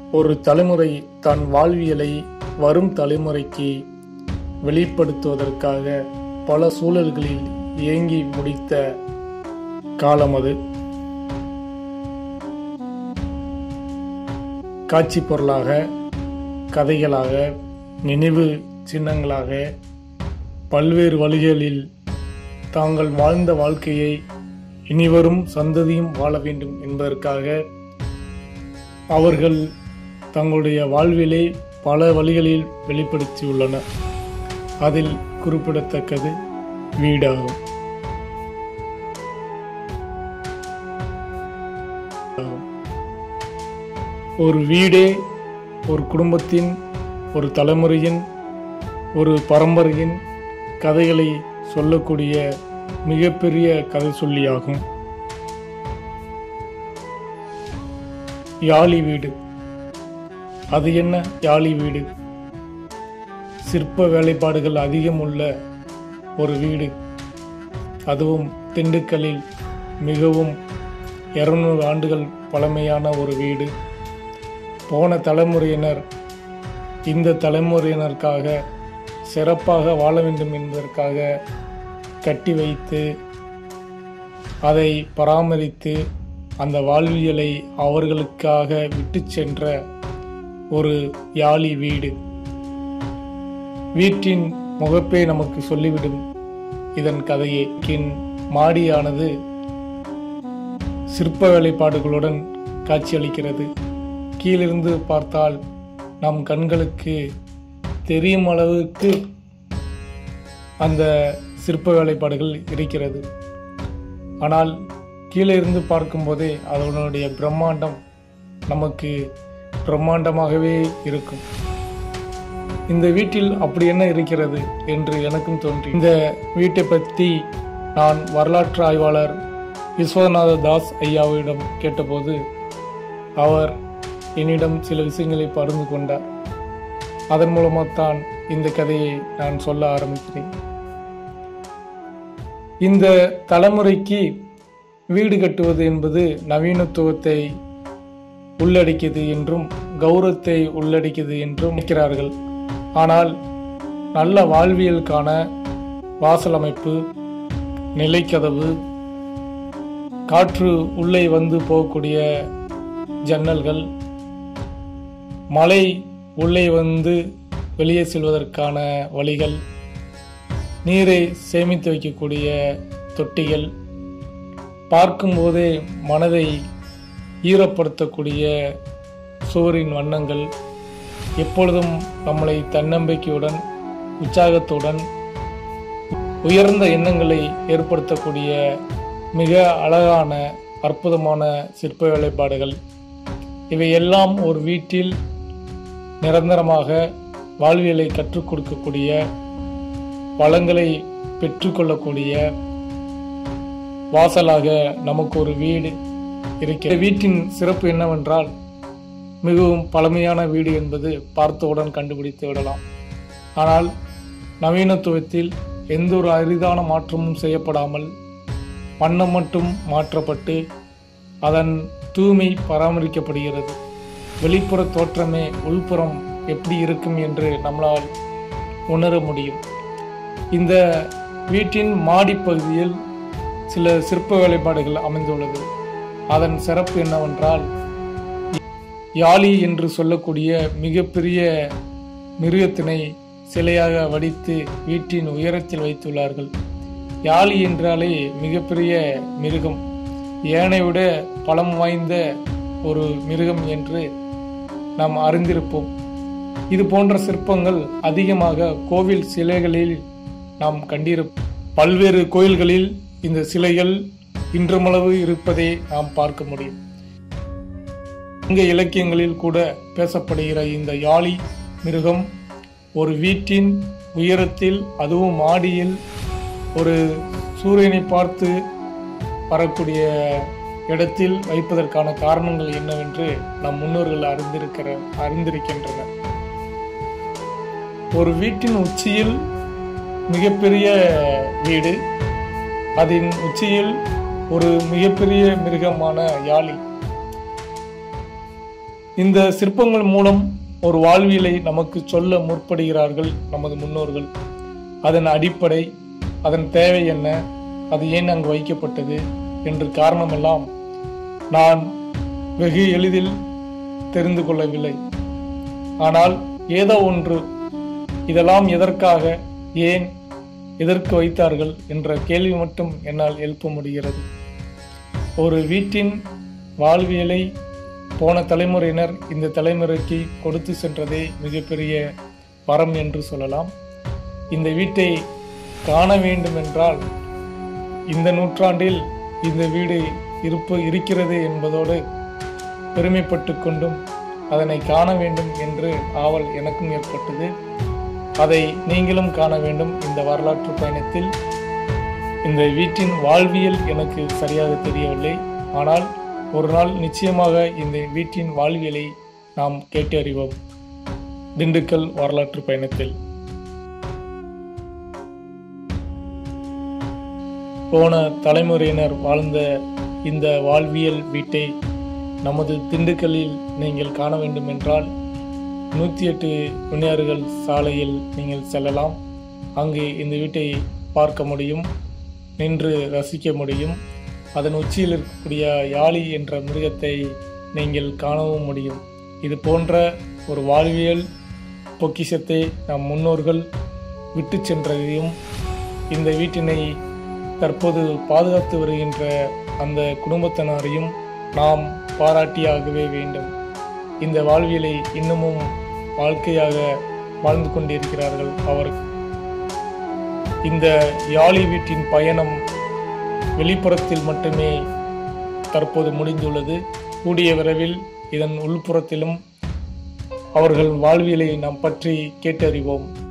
ஒரு தலைமுறை தன் வாழ்வியலை வரும் தலைமுறைக்கு வெளிப்படுத்துவதற்காக பல சூழல்களில் இயங்கி முடித்த காலம் அது காட்சி பொருளாக கதைகளாக நினைவு சின்னங்களாக பல்வேறு வழிகளில் தாங்கள் வாழ்ந்த வாழ்க்கையை இனிவரும் சந்ததியும் வாழ வேண்டும் என்பதற்காக அவர்கள் தங்களுடைய வாழ்விலே பல வழிகளில் வெளிப்படுத்தியுள்ளனர் அதில் குறிப்பிடத்தக்கது வீடாகும் ஒரு வீடே ஒரு குடும்பத்தின் ஒரு தலைமுறையின் ஒரு பரம்பரையின் கதைகளை சொல்லக்கூடிய மிகப்பெரிய கதை சொல்லியாகும் யாழி வீடு அது என்ன யாழி வீடு சிற்ப வேலைப்பாடுகள் அதிகம் உள்ள ஒரு வீடு அதுவும் திண்டுக்கல்லில் மிகவும் இருநூறு ஆண்டுகள் பழமையான ஒரு வீடு போன தலைமுறையினர் இந்த தலைமுறையினருக்காக சிறப்பாக வாழ வேண்டும் என்பதற்காக கட்டி வைத்து அதை பராமரித்து அந்த வாழ்வியலை அவர்களுக்காக விட்டு சென்ற ஒரு யாழி வீடு வீட்டின் முகப்பே நமக்கு சொல்லிவிடும் இதன் கதையை கின் மாடியானது சிற்ப வேலைப்பாடுகளுடன் காட்சியளிக்கிறது கீழிருந்து பார்த்தால் நம் கண்களுக்கு தெரியும் அளவுக்கு அந்த சிற்ப வேலைப்பாடுகள் இருக்கிறது ஆனால் கீழே இருந்து பார்க்கும்போதே அதனுடைய பிரம்மாண்டம் நமக்கு பிரம்மாண்டமாகவே இருக்கும் இந்த வீட்டில் அப்படி என்ன இருக்கிறது என்று எனக்கும் தோன்றி இந்த வீட்டை பற்றி நான் வரலாற்று ஆய்வாளர் விஸ்வநாத தாஸ் ஐயாவிடம் கேட்டபோது அவர் என்னிடம் சில விஷயங்களை பகிர்ந்து கொண்டார் அதன் மூலமாகத்தான் இந்த கதையை நான் சொல்ல ஆரம்பிக்கிறேன் இந்த தலைமுறைக்கு வீடு கட்டுவது என்பது நவீனத்துவத்தை உள்ளடக்கியது என்றும் கௌரவத்தை உள்ளடக்கியது என்றும் நினைக்கிறார்கள் ஆனால் நல்ல வாழ்வியலுக்கான வாசல் அமைப்பு நிலைக்கதவு காற்று உள்ளே வந்து போகக்கூடிய ஜன்னல்கள் மழை உள்ளே வந்து வெளியே செல்வதற்கான வழிகள் நீரை சேமித்து வைக்கக்கூடிய தொட்டிகள் பார்க்கும்போதே மனதை ஈரப்படுத்தக்கூடிய சுவரின் வண்ணங்கள் எப்பொழுதும் நம்மளை தன்னம்பிக்கையுடன் உற்சாகத்துடன் உயர்ந்த எண்ணங்களை ஏற்படுத்தக்கூடிய மிக அழகான அற்புதமான சிற்ப வேலைப்பாடுகள் இவையெல்லாம் ஒரு வீட்டில் நிரந்தரமாக வாழ்வியலை கற்றுக் கொடுக்கக்கூடிய வளங்களை பெற்றுக்கொள்ளக்கூடிய வாசலாக நமக்கு ஒரு வீடு இருக்கிறது வீட்டின் சிறப்பு என்னவென்றால் மிகவும் பழமையான வீடு என்பது பார்த்தவுடன் கண்டுபிடித்து விடலாம் ஆனால் நவீனத்துவத்தில் எந்த ஒரு அரிதான மாற்றமும் செய்யப்படாமல் வண்ணம் மட்டும் மாற்றப்பட்டு அதன் தூய்மை பராமரிக்கப்படுகிறது வெளிப்புற தோற்றமே உள்புறம் எப்படி இருக்கும் என்று நம்மளால் உணர முடியும் இந்த வீட்டின் மாடிப்பகுதியில் சில சிற்ப வேலைப்பாடுகள் அமைந்துள்ளது அதன் சிறப்பு என்னவென்றால் யாழி என்று சொல்லக்கூடிய மிகப்பெரிய மிருகத்தினை சிலையாக வடித்து வீட்டின் உயரத்தில் வைத்துள்ளார்கள் யாழி என்றாலே மிகப்பெரிய மிருகம் ஏனை விட பலம் வாய்ந்த ஒரு மிருகம் என்று நாம் அறிந்திருப்போம் இது போன்ற சிற்பங்கள் அதிகமாக கோவில் சிலைகளில் நாம் கண்டிருப்போம் பல்வேறு கோயில்களில் இந்த சிலைகள் இன்றமளவு இருப்பதை நாம் பார்க்க முடியும் இங்க இலக்கியங்களில் கூட பேசப்படுகிற இந்த யாழி மிருகம் ஒரு வீட்டின் உயரத்தில் அதுவும் மாடியில் ஒரு சூரியனை பார்த்து வரக்கூடிய இடத்தில் வைப்பதற்கான காரணங்கள் என்னவென்று நம் முன்னோர்கள் அறிந்திருக்கிற அறிந்திருக்கின்றனர் ஒரு வீட்டின் உச்சியில் மிகப்பெரிய வீடு அதன் உச்சியில் ஒரு மிகப்பெரிய மிருகமான யாழி இந்த சிற்பங்கள் மூலம் ஒரு வாழ்வியலை நமக்கு சொல்ல முற்படுகிறார்கள் நமது முன்னோர்கள் அதன் அடிப்படை அதன் தேவை என்ன அது ஏன் அங்கு வைக்கப்பட்டது என்று காரணமெல்லாம் நான் வெகு எளிதில் தெரிந்து கொள்ளவில்லை ஆனால் ஏதோ ஒன்று இதெல்லாம் எதற்காக ஏன் எதற்கு வைத்தார்கள் என்ற கேள்வி மட்டும் என்னால் எழுப்ப முடிகிறது ஒரு வீட்டின் வாழ்வியலை போன தலைமுறையினர் இந்த தலைமுறைக்கு கொடுத்து சென்றதே மிகப்பெரிய வரம் என்று சொல்லலாம் இந்த வீட்டை காண வேண்டும் என்றால் இந்த நூற்றாண்டில் இந்த வீடு இருப்பு இருக்கிறது என்பதோடு பெருமைப்பட்டு கொண்டும் அதனை காண வேண்டும் என்று ஆவல் எனக்கும் ஏற்பட்டது அதை நீங்களும் காண வேண்டும் இந்த வரலாற்று பயணத்தில் இந்த வீட்டின் வாழ்வியல் எனக்கு சரியாக தெரியவில்லை ஆனால் ஒரு நாள் நிச்சயமாக இந்த வீட்டின் வாழ்வியலை நாம் கேட்டு அறிவோம் திண்டுக்கல் வரலாற்று பயணத்தில் போன தலைமுறையினர் வாழ்ந்த இந்த வாழ்வியல் வீட்டை நமது திண்டுக்கல்லில் நீங்கள் காண வேண்டும் என்றால் நூற்றி எட்டு விநாயகர்கள் சாலையில் நீங்கள் செல்லலாம் அங்கு இந்த வீட்டை பார்க்க முடியும் நின்று ரசிக்க முடியும் அதன் உச்சியில் இருக்கக்கூடிய யாழி என்ற மிருகத்தை நீங்கள் காணவும் முடியும் இது போன்ற ஒரு வாழ்வியல் பொக்கிஷத்தை நம் முன்னோர்கள் விட்டு சென்றதையும் இந்த வீட்டினை தற்போது பாதுகாத்து வருகின்ற அந்த குடும்பத்தினரையும் நாம் பாராட்டியாகவே வேண்டும் இந்த வாழ்வியலை இன்னமும் வாழ்க்கையாக வாழ்ந்து கொண்டிருக்கிறார்கள் அவர் இந்த யாழி வீட்டின் பயணம் வெளிப்புறத்தில் மட்டுமே தற்போது முடிந்துள்ளது கூடிய விரைவில் இதன் உள்புறத்திலும் அவர்கள் வாழ்வியலை நாம் பற்றி கேட்டறிவோம்